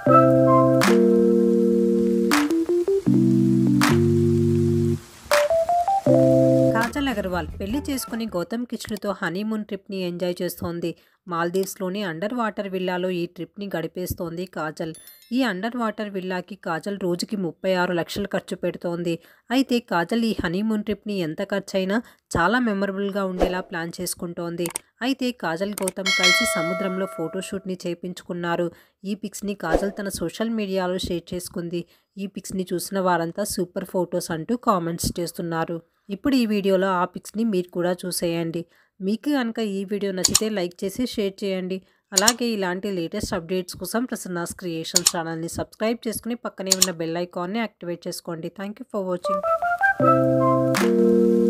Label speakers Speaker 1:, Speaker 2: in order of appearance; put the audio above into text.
Speaker 1: కాజల్ అగర్వాల్ పెళ్లి చేసుకుని గౌతమ్ కిచ్లుతో హనీమూన్ ట్రిప్ని ఎంజాయ్ చేస్తోంది మాల్దీవ్స్లోని అండర్ వాటర్ విల్లాలో ఈ ట్రిప్ని గడిపేస్తోంది కాజల్ ఈ అండర్ వాటర్ విల్లాకి కాజల్ రోజుకి ముప్పై ఆరు లక్షలు ఖర్చు పెడుతోంది అయితే కాజల్ ఈ హనీమూన్ ట్రిప్ని ఎంత ఖర్చైనా చాలా మెమరబుల్గా ఉండేలా ప్లాన్ చేసుకుంటోంది అయితే కాజల్ గౌతమ్ కలిసి సముద్రంలో ఫోటోషూట్ని చేయించుకున్నారు ఈ పిక్స్ని కాజల్ తన సోషల్ మీడియాలో షేర్ చేసుకుంది ఈ పిక్స్ని చూసిన వారంతా సూపర్ ఫొటోస్ అంటూ కామెంట్స్ చేస్తున్నారు ఇప్పుడు ఈ వీడియోలో ఆ పిక్స్ని మీరు కూడా చూసేయండి మీకు కనుక ఈ వీడియో నచ్చితే లైక్ చేసి షేర్ చేయండి అలాగే ఇలాంటి లేటెస్ట్ అప్డేట్స్ కోసం ప్రసన్నాస్ క్రియేషన్స్ ఛానల్ని సబ్స్క్రైబ్ చేసుకుని పక్కనే ఉన్న బెల్ ఐకాన్ని యాక్టివేట్ చేసుకోండి థ్యాంక్ యూ ఫర్ వాచింగ్